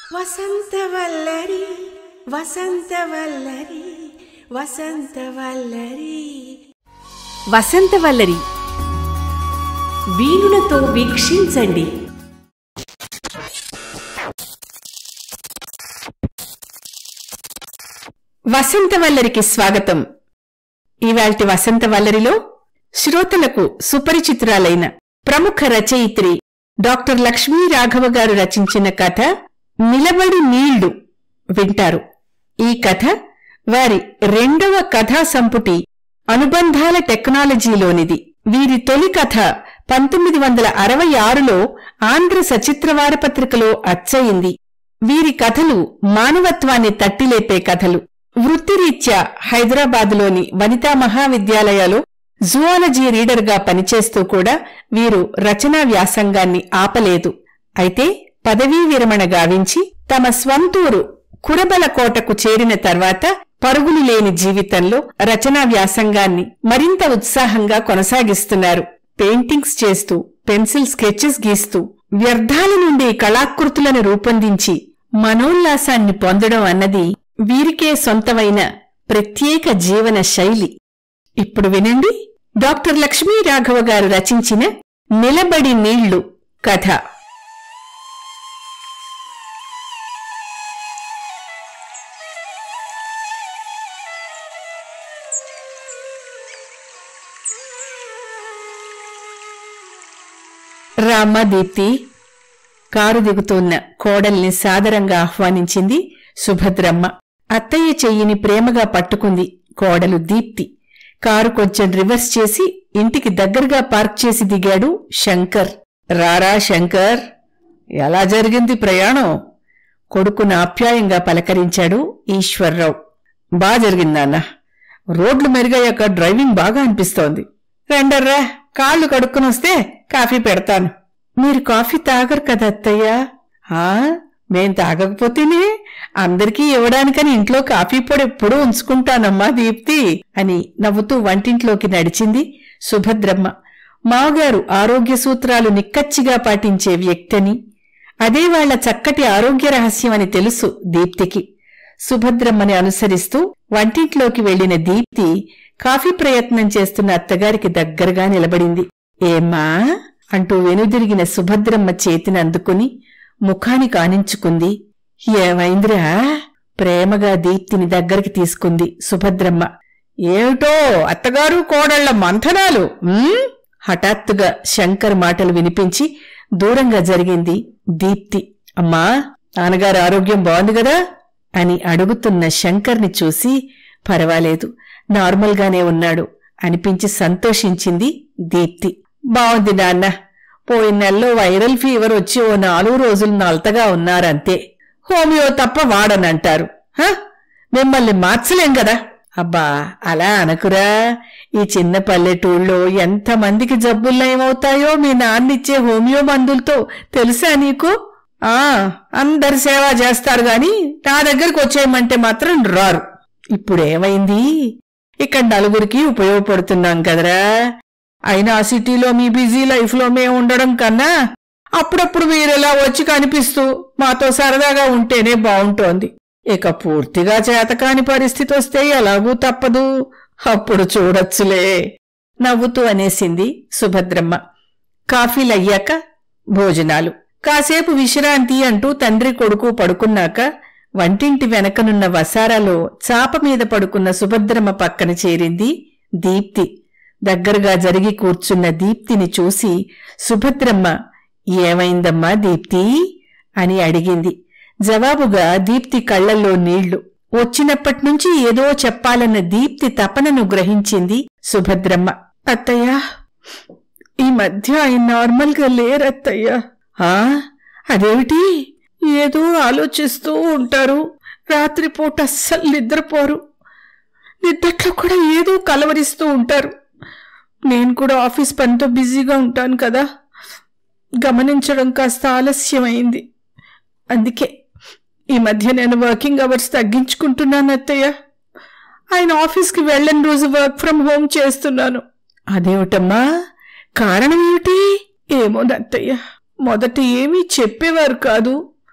వసంతవల్లరి వసంతవల్లరి వసంతవల్లరి వసంతవల్లరి వీణులతో వీక్షించండి వసంతవల్లరికి స్వాగతం ఇవాల్టి వసంతవల్లరిలో శ్రోతలకు సుపరిచితురాలైన ప్రముఖ రచయిత్రి డాక్టర్ లక్ష్మీ రాఘవ గారు రచించిన కథ నిలబడి నీళ్లు వింటారు ఈ కథ వారి రెండవ కథా సంపుటి అనుబంధాల టెక్నాలజీలోనిది వీరి తొలి కథ పంతొమ్మిది వందల అరవై ఆరులో ఆంధ్ర సచిత్ర వారపత్రికలో అచ్చయింది వీరి కథలు మానవత్వాన్ని తట్టిలేపే కథలు వృత్తిరీత్యా హైదరాబాదులోని వనితా మహావిద్యాలయాలో జువాలజీ రీడర్గా పనిచేస్తూ కూడా వీరు రచనా వ్యాసంగాన్ని ఆపలేదు అయితే పదవీ విరమణ గావించి తమ స్వంతూరు కురబలకోటకు చేరిన తర్వాత పరుగులు లేని జీవితంలో రచనా వ్యాసంగాన్ని మరింత ఉత్సాహంగా కొనసాగిస్తున్నారు పెయింటింగ్స్ చేస్తూ పెన్సిల్ స్కెచెస్ గీస్తూ వ్యర్థాల నుండి కళాకృతులను రూపొందించి మనోల్లాసాన్ని పొందడం అన్నది వీరికే సొంతమైన ప్రత్యేక జీవన శైలి ఇప్పుడు వినండి డాక్టర్ లక్ష్మీ రాఘవ గారు రచించిన నిలబడి నీళ్లు కథ రామ్మ దీప్తి కారు దిగుతోన్న కోడల్ని సాదరంగా ఆహ్వానించింది సుభద్రమ్మ అత్తయ్య చెయ్యిని ప్రేమగా పట్టుకుంది కోడలు దీప్తి కారు కొంచెం రివర్స్ చేసి ఇంటికి దగ్గరగా పార్క్ చేసి దిగాడు శంకర్ రారా శంకర్ ఎలా జరిగింది ప్రయాణం కొడుకును ఆప్యాయంగా పలకరించాడు ఈశ్వర్రావు బా జరిగిందన్న రోడ్లు మెరుగయ్యాక డ్రైవింగ్ బాగా అనిపిస్తోంది రండర్రా కాళ్ళు కడుక్కుని వస్తే కాఫీ పెడతాను మీరు కాఫీ తాగరు కదా అత్తయ్య ఆ మేం తాగకపోతేనే అందరికీ ఇవ్వడానికని ఇంట్లో కాఫీ పొడి ఎప్పుడూ ఉంచుకుంటానమ్మా దీప్తి అని నవ్వుతూ వంటింట్లోకి నడిచింది సుభద్రమ్మ మావగారు ఆరోగ్య సూత్రాలు నిక్కచ్చిగా పాటించే వ్యక్తిని అదే వాళ్ల చక్కటి ఆరోగ్య రహస్యమని తెలుసు దీప్తికి సుభద్రమ్మని అనుసరిస్తూ వంటింట్లోకి వెళ్లిన దీప్తి కాఫీ ప్రయత్నం చేస్తున్న అత్తగారికి దగ్గరగా నిలబడింది ఏమ్మా అంటూ వెనుదిరిగిన సుభద్రమ్మ చేతిని అందుకుని ముఖానికి ఆనించుకుంది ఏమైందిరా ప్రేమగా దీప్తిని దగ్గరికి తీసుకుంది సుభద్రమ్మ ఏమిటో అత్తగారు కోడళ్ల మంథనాలు ఉమ్? హఠాత్తుగా శంకర్ మాటలు వినిపించి దూరంగా జరిగింది దీప్తి అమ్మా నాన్నగారు ఆరోగ్యం బాగుంది కదా అని అడుగుతున్న శంకర్ని చూసి పర్వాలేదు నార్మల్గానే ఉన్నాడు అనిపించి సంతోషించింది దీప్తి బాగుంది నాన్న పోయిన నెలలో వైరల్ ఫీవర్ వచ్చి ఓ నాలుగు రోజులు నలతగా ఉన్నారంతే హోమియో తప్ప వాడనంటారు హ? మిమ్మల్ని మార్చలేం కదా అబ్బా అలా అనకురా ఈ చిన్న పల్లెటూళ్ళలో ఎంతమందికి జబ్బులయమవుతాయో మీ నాన్నిచ్చే హోమియో మందులతో తెలుసా నీకు ఆ అందరు సేవ చేస్తారు గాని నా దగ్గరకు వచ్చేయమంటే మాత్రం రారు ఇప్పుడేమైంది ఇక్కడ నలుగురికి ఉపయోగపడుతున్నాం కదరా అయినా ఆ సిటీలో మీ బిజీ లైఫ్లో మేము ఉండడం కన్నా అప్పుడప్పుడు మీరెలా వచ్చి కనిపిస్తూ మాతో సరదాగా ఉంటేనే బావుంటోంది ఇక పూర్తిగా చేతకాని పరిస్థితి వస్తే ఎలాగూ తప్పదు అప్పుడు చూడొచ్చులే నవ్వుతూ అనేసింది సుభద్రమ్మ కాఫీలయ్యాక భోజనాలు కాసేపు విశ్రాంతి అంటూ తండ్రి కొడుకు పడుకున్నాక వంటింటి వెనకనున్న వసారాలో చాప మీద పడుకున్న సుభద్రమ్మ పక్కన చేరింది దీప్తి దగ్గరగా జరిగి కూర్చున్న దీప్తిని చూసి సుభద్రమ్మ ఏమైందమ్మా దీప్తి అని అడిగింది జవాబుగా దీప్తి కళ్లల్లో నీళ్లు వచ్చినప్పట్నుంచి ఏదో చెప్పాలన్న దీప్తి తపనను గ్రహించింది సుభద్రమ్మ అత్తయ్య ఈ మధ్య ఆయన నార్మల్గా లేరత్తయ్య ఆ అదేమిటి ఏదో ఆలోచిస్తూ ఉంటారు రాత్రిపూట అస్సలు నిద్రపోరు నిద్దట్లో కూడా ఏదో కలవరిస్తూ ఉంటారు నేను కూడా ఆఫీస్ పనితో బిజీగా ఉంటాను కదా గమనించడం కాస్త ఆలస్యమైంది అందుకే ఈ మధ్య నేను వర్కింగ్ అవర్స్ తగ్గించుకుంటున్నాను అత్తయ్య ఆయన ఆఫీస్కి వెళ్ళని రోజు వర్క్ ఫ్రం హోమ్ చేస్తున్నాను అదేమిటమ్మా కారణం ఏమిటి ఏమో అత్తయ్య మొదట ఏమీ చెప్పేవారు కాదు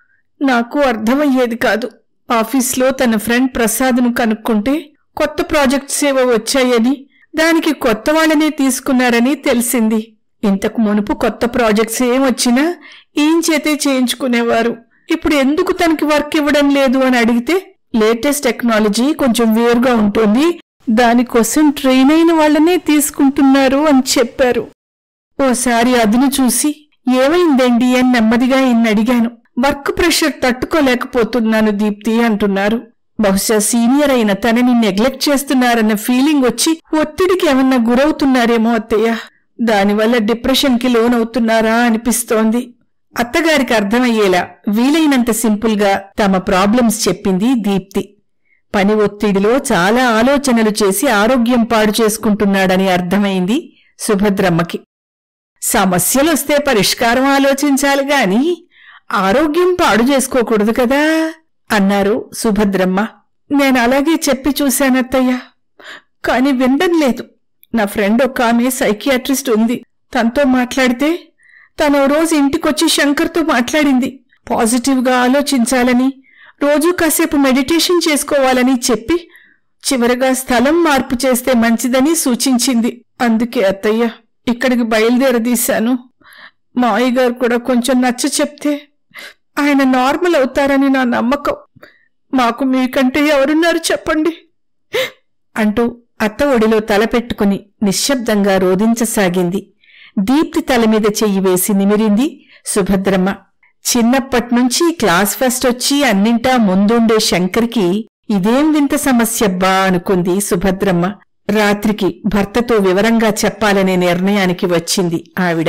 నాకు అర్థమయ్యేది కాదు ఆఫీస్లో తన ఫ్రెండ్ ప్రసాద్ను కనుక్కుంటే కొత్త ప్రాజెక్ట్స్ ఏవో వచ్చాయని దానికి కొత్త వాళ్ళనే తీసుకున్నారని తెలిసింది ఇంతకు మునుపు కొత్త ప్రాజెక్ట్స్ ఏం వచ్చినా ఈయన చేతే చేయించుకునేవారు ఇప్పుడు ఎందుకు తనకి వర్క్ ఇవ్వడం లేదు అని అడిగితే లేటెస్ట్ టెక్నాలజీ కొంచెం వేరుగా ఉంటుంది దానికోసం ట్రైన్ అయిన వాళ్ళనే తీసుకుంటున్నారు అని చెప్పారు ఓసారి అదును చూసి ఏమైందండి అని నెమ్మదిగా ఈయన్ని అడిగాను వర్క్ ప్రెషర్ తట్టుకోలేకపోతున్నాను దీప్తి అంటున్నారు బహుశా సీనియర్ అయిన తనని నెగ్లెక్ట్ చేస్తున్నారన్న ఫీలింగ్ వచ్చి ఒత్తిడికి ఏమన్నా గురవుతున్నారేమో అత్తయ్య దానివల్ల డిప్రెషన్కి లోనవుతున్నారా అనిపిస్తోంది అత్తగారికి అర్థమయ్యేలా వీలైనంత సింపుల్గా తమ ప్రాబ్లమ్స్ చెప్పింది దీప్తి పని ఒత్తిడిలో చాలా ఆలోచనలు చేసి ఆరోగ్యం పాడు చేసుకుంటున్నాడని అర్థమైంది సుభద్రమ్మకి సమస్యలొస్తే పరిష్కారం ఆలోచించాలి గాని ఆరోగ్యం పాడు చేసుకోకూడదు కదా అన్నారు సుభద్రమ్మ నేను అలాగే చెప్పి చూశానత్తయ్య కాని వినడం లేదు నా ఫ్రెండ్ ఒక ఆమె సైకియాట్రిస్ట్ ఉంది తనతో మాట్లాడితే తను ఓ రోజు ఇంటికొచ్చి శంకర్తో మాట్లాడింది పాజిటివ్గా ఆలోచించాలని రోజూ కాసేపు మెడిటేషన్ చేసుకోవాలని చెప్పి చివరగా స్థలం మార్పు చేస్తే మంచిదని సూచించింది అందుకే అత్తయ్య ఇక్కడికి బయలుదేరదీశాను మా అయ్యగారు కూడా కొంచెం నచ్చ చెప్తే ఆయన నార్మల్ అవుతారని నా నమ్మకం మాకు మీకంటే ఎవరున్నారు చెప్పండి అంటూ అత్త ఒడిలో తల పెట్టుకుని నిశ్శబ్దంగా రోధించసాగింది దీప్తి తల మీద చెయ్యి వేసి నిమిరింది సుభద్రమ్మ చిన్నప్పట్నుంచి క్లాస్ ఫస్ట్ వచ్చి అన్నింటా ముందుండే శంకర్కి ఇదేం వింత సమస్యబ్బా అనుకుంది సుభద్రమ్మ రాత్రికి భర్తతో వివరంగా చెప్పాలనే నిర్ణయానికి వచ్చింది ఆవిడ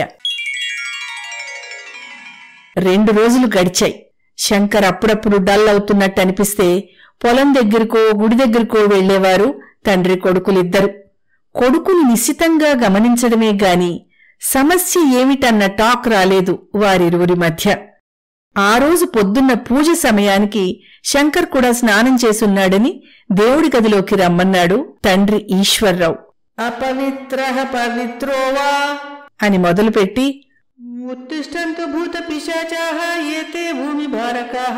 రెండు రోజులు గడిచాయి శంకర్ అప్పుడప్పుడు డల్ అవుతున్నట్టు అనిపిస్తే పొలం దగ్గరకో గుడి దగ్గరకో వెళ్లేవారు తండ్రి కొడుకులిద్దరు కొడుకుని నిశితంగా గమనించడమే గాని సమస్య ఏమిటన్న టాక్ రాలేదు వారిరువురి మధ్య ఆ రోజు పొద్దున్న పూజ సమయానికి శంకర్ కూడా స్నానం చేసున్నాడని దేవుడి గదిలోకి రమ్మన్నాడు తండ్రి ఈశ్వర్రావు అపవిత్ర పవిత్రోవా అని మొదలుపెట్టి ఉత్తిష్టంతు భూత పిశాచాః ఏతే భూమి భారకాః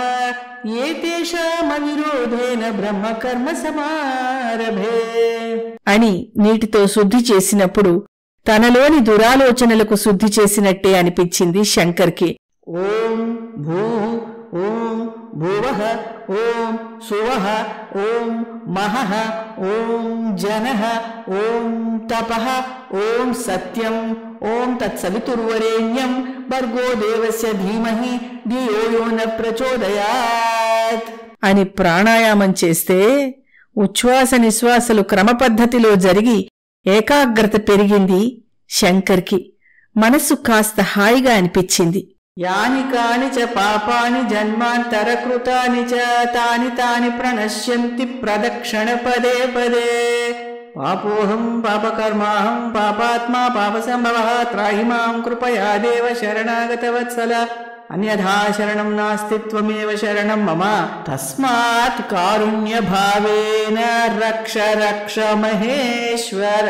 ఏతేషామవిరోధేన బ్రహ్మ కర్మ సమారభే అని నీటితో శుద్ధి చేసినప్పుడు తనలోని దురాలోచనలకు శుద్ధి చేసినట్టే అనిపించింది శంకర్కి ఓం భూ ఓం భువః ఓం సువః ఓం మహః ఓం జనః ఓం తపః ఓం సత్యం ఓం తత్సవితుర్వరేణ్యం భర్గో దేవస్య ధీమహి ధియో యో న ప్రచోదయాత్ అని ప్రాణాయామం చేస్తే ఉచ్ఛ్వాస నిశ్వాసలు క్రమపద్ధతిలో జరిగి ఏకాగ్రత పెరిగింది శంకర్కి మనస్సు కాస్త హాయిగా అనిపించింది యాని కాని చ పాపాని జన్మాంతరకృతాని చ తాని తాని ప్రణశ్యంతి ప్రదక్షిణ పదే పదే పాపోహం పాపకర్మాహం పాపాత్మా పాపసంభవ త్రాహి మాం కృపయా దేవ శరణాగత వత్సల అన్యథా శరణం నాస్తి త్వమేవ శరణం మమ తస్మాత్ కారుణ్య భావేన రక్ష రక్ష మహేశ్వర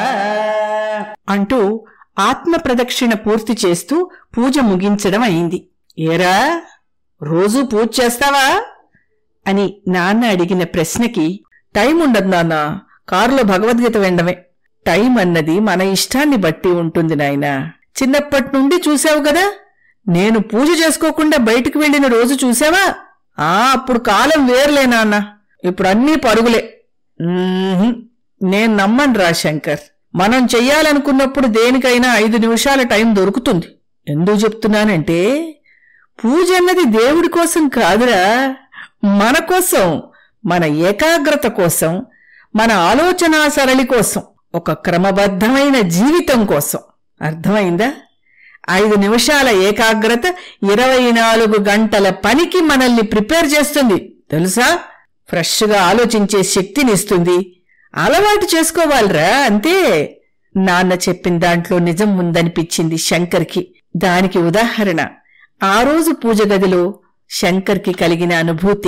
అంటూ ఆత్మ ప్రదక్షిణ పూర్తి చేస్తూ పూజ ముగించడం అయింది ఏరా రోజూ పూజ చేస్తావా అని నాన్న అడిగిన ప్రశ్నకి టైం ఉండదు నాన్న కారులో భగవద్గీత వినడమే టైం అన్నది మన ఇష్టాన్ని బట్టి ఉంటుంది నాయనా చిన్నప్పటి నుండి చూసావు కదా నేను పూజ చేసుకోకుండా బయటికి వెళ్ళిన రోజు చూసావా ఆ అప్పుడు కాలం వేర్లే నాన్న ఇప్పుడు అన్నీ పరుగులే మ్మ్హ్. నేను నమ్మను రా శంకర్ మనం చెయ్యాలనుకున్నప్పుడు దేనికైనా ఐదు నిమిషాల టైం దొరుకుతుంది ఎందుకు చెప్తున్నానంటే పూజ అన్నది దేవుడి కోసం కాదురా మన కోసం మన ఏకాగ్రత కోసం మన ఆలోచనా సరళి కోసం ఒక క్రమబద్ధమైన జీవితం కోసం అర్థమైందా ఐదు నిమిషాల ఏకాగ్రత ఇరవై నాలుగు గంటల పనికి మనల్ని ప్రిపేర్ చేస్తుంది తెలుసా ఫ్రెష్గా ఆలోచించే శక్తినిస్తుంది అలవాటు చేసుకోవాలిరా అంతే నాన్న చెప్పిన దాంట్లో నిజం ఉందనిపించింది శంకర్కి దానికి ఉదాహరణ ఆ రోజు పూజ గదిలో శంకర్కి కలిగిన అనుభూతే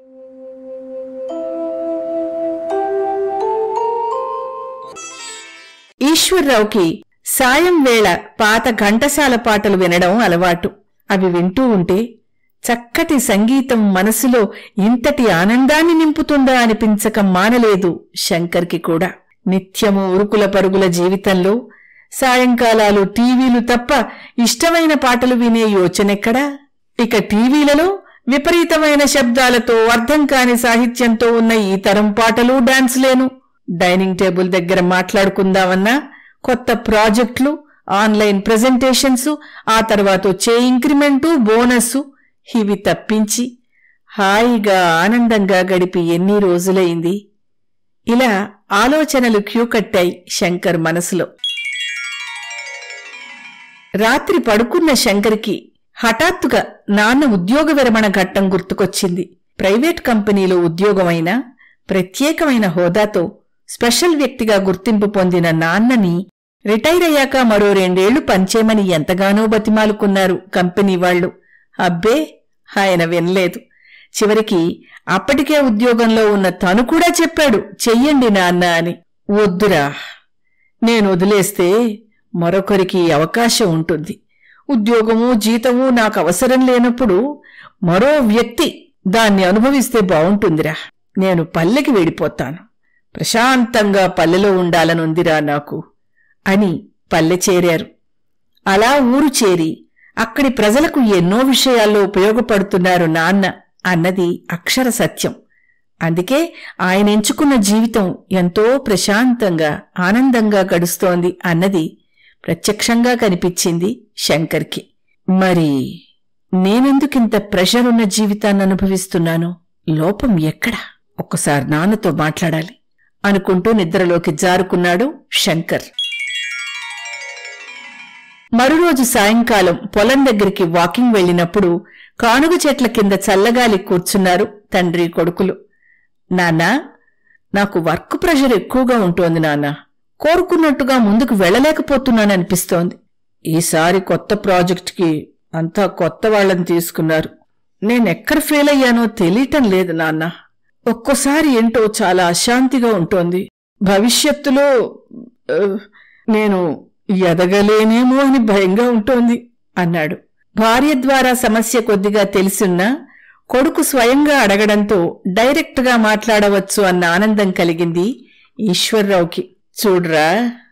ఈశ్వర్రావుకి సాయం వేళ పాత ఘంటసాల పాటలు వినడం అలవాటు అవి వింటూ ఉంటే చక్కటి సంగీతం మనసులో ఇంతటి ఆనందాన్ని నింపుతుందా అనిపించక మానలేదు శంకర్కి కూడా నిత్యము ఉరుకుల పరుగుల జీవితంలో సాయంకాలాలు టీవీలు తప్ప ఇష్టమైన పాటలు వినే యోచనెక్కడా ఇక టీవీలలో విపరీతమైన శబ్దాలతో అర్థం కాని సాహిత్యంతో ఉన్న ఈ తరం పాటలు డాన్స్లేను డైనింగ్ టేబుల్ దగ్గర మాట్లాడుకుందామన్నా కొత్త ప్రాజెక్టులు ఆన్లైన్ ప్రెజెంటేషన్స్ ఆ తర్వాత వచ్చే ఇంక్రిమెంటు బోనస్సు ఇవి తప్పించి హాయిగా ఆనందంగా గడిపి ఎన్ని రోజులైంది ఇలా ఆలోచనలు క్యూ కట్టాయి శంకర్ మనసులో రాత్రి పడుకున్న శంకర్కి హఠాత్తుగా నాన్న ఉద్యోగ విరమణ ఘట్టం గుర్తుకొచ్చింది ప్రైవేట్ కంపెనీలో ఉద్యోగమైనా ప్రత్యేకమైన హోదాతో స్పెషల్ వ్యక్తిగా గుర్తింపు పొందిన నాన్నని రిటైర్ అయ్యాక మరో రెండేళ్లు పనిచేయమని ఎంతగానో బతిమాలుకున్నారు కంపెనీ వాళ్లు అబ్బే ఆయన వినలేదు చివరికి అప్పటికే ఉద్యోగంలో ఉన్న తను కూడా చెప్పాడు చెయ్యండి నాన్న అని వద్దురా నేను వదిలేస్తే మరొకరికి అవకాశం ఉంటుంది ఉద్యోగము జీతము నాకు అవసరం లేనప్పుడు మరో వ్యక్తి దాన్ని అనుభవిస్తే బావుంటుందిరా నేను పల్లెకి వెళ్ళిపోతాను ప్రశాంతంగా పల్లెలో ఉండాలనుందిరా నాకు అని పల్లె చేరారు అలా ఊరు చేరి అక్కడి ప్రజలకు ఎన్నో విషయాల్లో ఉపయోగపడుతున్నారు నాన్న అన్నది అక్షర సత్యం అందుకే ఆయన ఎంచుకున్న జీవితం ఎంతో ప్రశాంతంగా ఆనందంగా గడుస్తోంది అన్నది ప్రత్యక్షంగా కనిపించింది శంకర్కి మరి నేనెందుకింత ప్రెషర్ ఉన్న జీవితాన్ని అనుభవిస్తున్నాను లోపం ఎక్కడా ఒక్కసారి నాన్నతో మాట్లాడాలి అనుకుంటూ నిద్రలోకి జారుకున్నాడు శంకర్ మరురోజు సాయంకాలం పొలం దగ్గరికి వాకింగ్ వెళ్ళినప్పుడు కానుగ చెట్ల కింద చల్లగాలి కూర్చున్నారు తండ్రి కొడుకులు నాన్నా నాకు వర్క్ ప్రెషర్ ఎక్కువగా ఉంటోంది నాన్నా కోరుకున్నట్టుగా ముందుకు వెళ్ళలేకపోతున్నాననిపిస్తోంది ఈసారి కొత్త ప్రాజెక్టుకి అంతా కొత్త వాళ్ళని తీసుకున్నారు నేనెక్కడ ఫెయిల్ అయ్యానో తెలియటం లేదు నాన్న ఒక్కోసారి ఏంటో చాలా అశాంతిగా ఉంటోంది భవిష్యత్తులో ఆ, నేను ఎదగలేనేమో అని భయంగా ఉంటోంది అన్నాడు భార్య ద్వారా సమస్య కొద్దిగా తెలిసున్నా కొడుకు స్వయంగా అడగడంతో డైరెక్ట్గా మాట్లాడవచ్చు అన్న ఆనందం కలిగింది ఈశ్వర్రావుకి చూడ్రా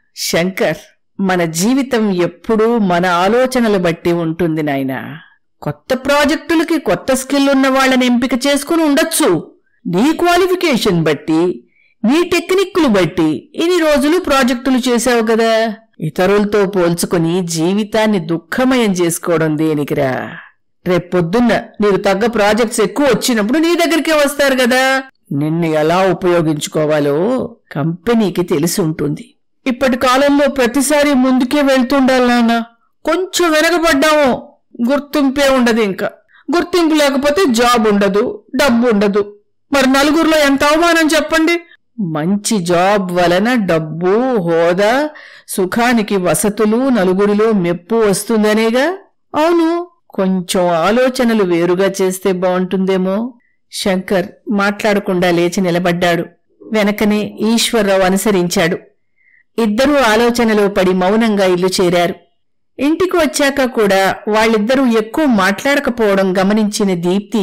శంకర్ మన జీవితం ఎప్పుడూ మన ఆలోచనలు బట్టి ఉంటుంది నాయనా కొత్త ప్రాజెక్టులకి కొత్త స్కిల్ ఉన్న వాళ్ళని ఎంపిక చేసుకుని ఉండొచ్చు నీ క్వాలిఫికేషన్ బట్టి నీ టెక్నిక్లు బట్టి ఇన్ని రోజులు ప్రాజెక్టులు చేశావు కదా ఇతరులతో పోల్చుకుని జీవితాన్ని దుఃఖమయం చేసుకోవడం దేనికిరా రేపొద్దున్న నీకు తగ్గ ప్రాజెక్ట్స్ ఎక్కువ వచ్చినప్పుడు నీ దగ్గరికే వస్తారు కదా నిన్ను ఎలా ఉపయోగించుకోవాలో కంపెనీకి తెలిసి ఉంటుంది ఇప్పటి కాలంలో ప్రతిసారి ముందుకే వెళ్తుండాలి నాన్న కొంచెం వెనకబడ్డాము గుర్తింపే ఉండదు ఇంకా గుర్తింపు లేకపోతే జాబ్ ఉండదు డబ్బు ఉండదు మరి నలుగురిలో ఎంత అవమానం చెప్పండి మంచి జాబ్ వలన డబ్బు హోదా సుఖానికి వసతులు నలుగురిలో మెప్పు వస్తుందనేగా అవును కొంచెం ఆలోచనలు వేరుగా చేస్తే బావుంటుందేమో శంకర్ మాట్లాడకుండా లేచి నిలబడ్డాడు వెనకనే ఈశ్వర్రావు అనుసరించాడు ఇద్దరూ ఆలోచనలో పడి మౌనంగా ఇల్లు చేరారు ఇంటికి వచ్చాక కూడా వాళ్ళిద్దరూ ఎక్కువ మాట్లాడకపోవడం గమనించిన దీప్తి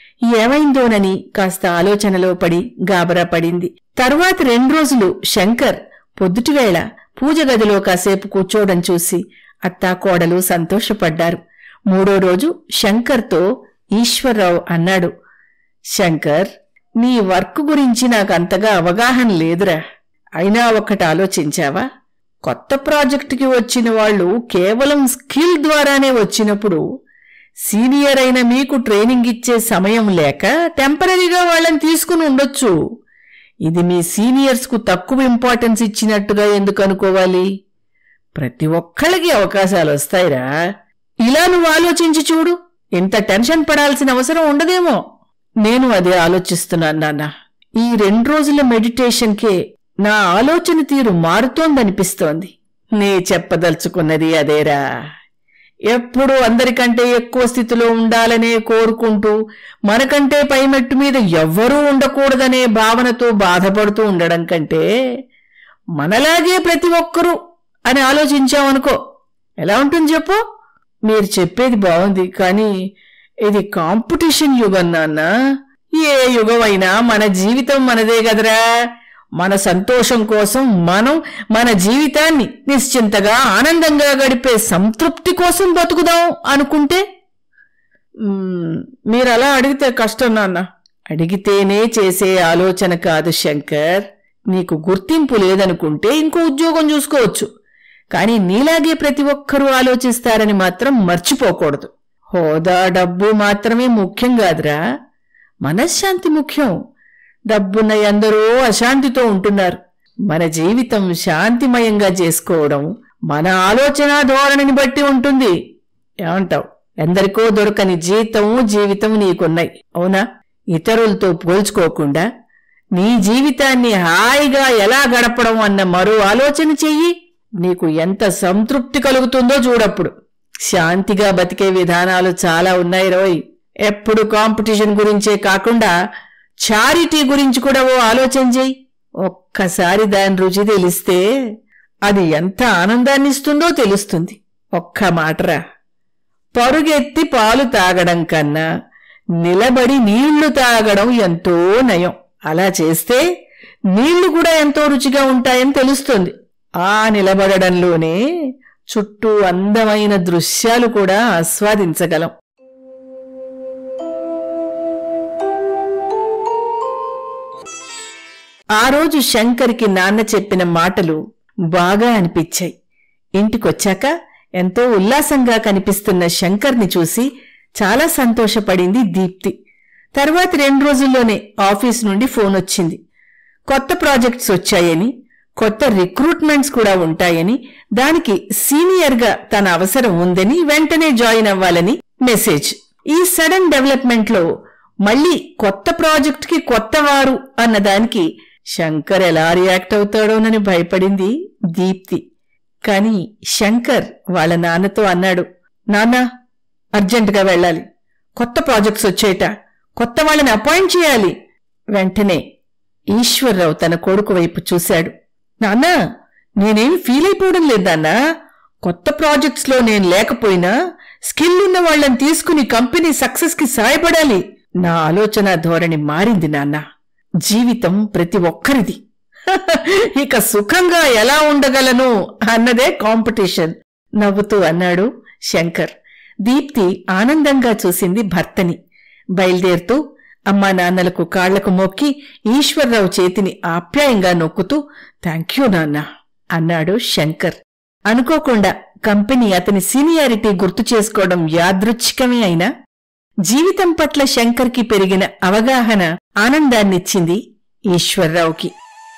ఏమైందోనని కాస్త ఆలోచనలో పడి గాబరా పడింది తరువాత రెండు రోజులు శంకర్ పొద్దుటివేళ పూజ గదిలో కాసేపు కూర్చోవడం చూసి అత్తా కోడలు సంతోషపడ్డారు మూడో రోజు శంకర్తో ఈశ్వర్రావు అన్నాడు శంకర్ నీ వర్క్ గురించి నాకంతగా అవగాహన లేదురా అయినా ఒకటి ఆలోచించావా కొత్త ప్రాజెక్టుకి వచ్చిన వాళ్ళు కేవలం స్కిల్ ద్వారానే వచ్చినప్పుడు సీనియర్ అయిన మీకు ట్రైనింగ్ ఇచ్చే సమయం లేక టెంపరీగా వాళ్ళని తీసుకుని ఉండొచ్చు ఇది మీ సీనియర్స్కు తక్కువ ఇంపార్టెన్స్ ఇచ్చినట్టుగా ఎందుకు అనుకోవాలి ప్రతి ఒక్కళ్ళకి అవకాశాలు వస్తాయిరా ఇలా నువ్వు ఆలోచించి చూడు ఇంత టెన్షన్ పడాల్సిన అవసరం ఉండదేమో నేను అదే ఆలోచిస్తున్నాను నాన్న ఈ రెండు రోజుల మెడిటేషన్కే నా ఆలోచన తీరు మారుతోందనిపిస్తోంది నే చెప్పదలుచుకున్నది అదేరా ఎప్పుడూ అందరికంటే ఎక్కువ స్థితిలో ఉండాలనే కోరుకుంటూ మనకంటే పైమెట్టు మీద ఎవ్వరూ ఉండకూడదనే భావనతో బాధపడుతూ ఉండడం కంటే మనలాగే ప్రతి ఒక్కరూ అని ఆలోచించామనుకో ఎలా ఉంటుంది చెప్పు మీరు చెప్పేది బాగుంది కానీ ఇది కాంపిటీషన్ యుగం నాన్న ఏ యుగం అయినా మన జీవితం మనదే గదరా మన సంతోషం కోసం మనం మన జీవితాన్ని నిశ్చింతగా ఆనందంగా గడిపే సంతృప్తి కోసం బతుకుదాం అనుకుంటే మ్మ్, మీరు అలా అడిగితే కష్టం నాన్న అడిగితేనే చేసే ఆలోచన కాదు శంకర్ నీకు గుర్తింపు లేదనుకుంటే ఇంకో ఉద్యోగం చూసుకోవచ్చు కానీ నీలాగే ప్రతి ఒక్కరూ ఆలోచిస్తారని మాత్రం మర్చిపోకూడదు హోదా డబ్బు మాత్రమే ముఖ్యం కాదురా మనశ్శాంతి ముఖ్యం డబ్బున్న ఎందరో అశాంతితో ఉంటున్నారు మన జీవితం శాంతిమయంగా చేసుకోవడం మన ఆలోచన ధోరణిని బట్టి ఉంటుంది ఏమంటావు ఎందరికో దొరకని జీతం జీవితం నీకున్నాయి అవునా ఇతరులతో పోల్చుకోకుండా నీ జీవితాన్ని హాయిగా ఎలా గడపడం అన్న మరో ఆలోచన చెయ్యి నీకు ఎంత సంతృప్తి కలుగుతుందో చూడప్పుడు శాంతిగా బతికే విధానాలు చాలా ఉన్నాయి రోయ్ ఎప్పుడు కాంపిటీషన్ గురించే కాకుండా చారిటీ గురించి కూడా ఓ ఆలోచన చెయ్యి ఒక్కసారి దాని రుచి తెలిస్తే అది ఎంత ఆనందాన్నిస్తుందో తెలుస్తుంది ఒక్క మాటరా పరుగెత్తి పాలు తాగడం కన్నా నిలబడి నీళ్లు తాగడం ఎంతో నయం అలా చేస్తే నీళ్లు కూడా ఎంతో రుచిగా ఉంటాయని తెలుస్తుంది ఆ నిలబడడంలోనే చుట్టూ అందమైన దృశ్యాలు కూడా ఆస్వాదించగలం ఆ రోజు శంకర్కి నాన్న చెప్పిన మాటలు బాగా అనిపించాయి ఇంటికొచ్చాక ఎంతో ఉల్లాసంగా కనిపిస్తున్న శంకర్ని చూసి చాలా సంతోషపడింది దీప్తి తర్వాత రెండు రోజుల్లోనే ఆఫీస్ నుండి ఫోన్ వచ్చింది కొత్త ప్రాజెక్ట్స్ వచ్చాయని కొత్త రిక్రూట్మెంట్స్ కూడా ఉంటాయని దానికి సీనియర్గా తన అవసరం ఉందని వెంటనే జాయిన్ అవ్వాలని మెసేజ్ ఈ సడన్ డెవలప్మెంట్లో మళ్ళీ కొత్త ప్రాజెక్ట్కి కొత్తవారు అన్నదానికి శంకర్ ఎలా రియాక్ట్ అవుతాడోనని భయపడింది దీప్తి కాని శంకర్ వాళ్ళ నాన్నతో అన్నాడు నాన్నా అర్జెంటుగా వెళ్ళాలి కొత్త ప్రాజెక్ట్స్ వచ్చేట కొత్త వాళ్ళని అపాయింట్ చేయాలి వెంటనే ఈశ్వర్రావు తన కొడుకు వైపు చూశాడు నాన్నా నేనేమి ఫీల్ అయిపోవడం లేదన్నా కొత్త ప్రాజెక్ట్స్ లో నేను లేకపోయినా స్కిల్ ఉన్న వాళ్ళని తీసుకుని కంపెనీ సక్సెస్ కి సాయపడాలి నా ఆలోచన ధోరణి మారింది నాన్న జీవితం ప్రతి ఒక్కరిది ఇక సుఖంగా ఎలా ఉండగలను అన్నదే కాంపిటీషన్ నవ్వుతూ అన్నాడు శంకర్ దీప్తి ఆనందంగా చూసింది భర్తని బయలుదేరుతూ అమ్మా నాన్నలకు కాళ్లకు మొక్కి ఈశ్వర్రావు చేతిని ఆప్యాయంగా నొక్కుతూ థ్యాంక్యూ నాన్న అన్నాడు శంకర్ అనుకోకుండా కంపెనీ అతని సీనియారిటీ గుర్తు చేసుకోవడం యాదృచ్ఛికమే అయినా జీవితం పట్ల శంకర్కి పెరిగిన అవగాహన ఆనందాన్నిచ్చింది ఈశ్వర్రావుకి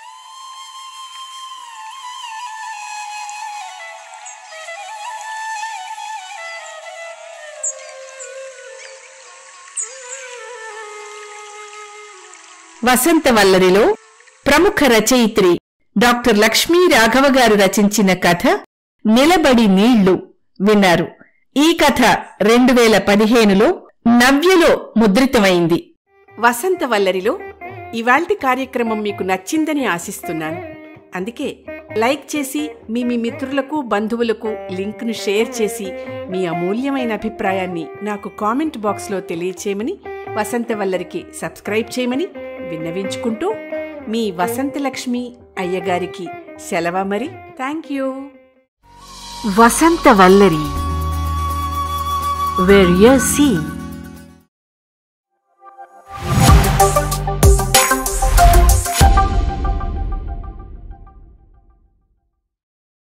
వసంతవల్లరిలో ప్రముఖ రచయిత్రి డాక్టర్ లక్ష్మీ రాఘవ గారు రచించిన కథ నిలబడి నీళ్లు విన్నారు ఈ కథ రెండు వేల పదిహేనులో నవ్యలో ముద్రితమైంది వసంతవల్లరిలో ఇవాల్టి కార్యక్రమం మీకు నచ్చిందని ఆశిస్తున్నాను అందుకే లైక్ చేసి మీ మీ మిత్రులకు బంధువులకు లింక్ను షేర్ చేసి మీ అమూల్యమైన అభిప్రాయాన్ని నాకు కామెంట్ బాక్స్లో తెలియచేయమని వసంతవల్లరికి సబ్స్క్రైబ్ చేయమని విన్నవించుకుంటూ మీ వసంతలక్ష్మి అయ్యగారికి సెలవ మరి thank you Vasanthavallari where you see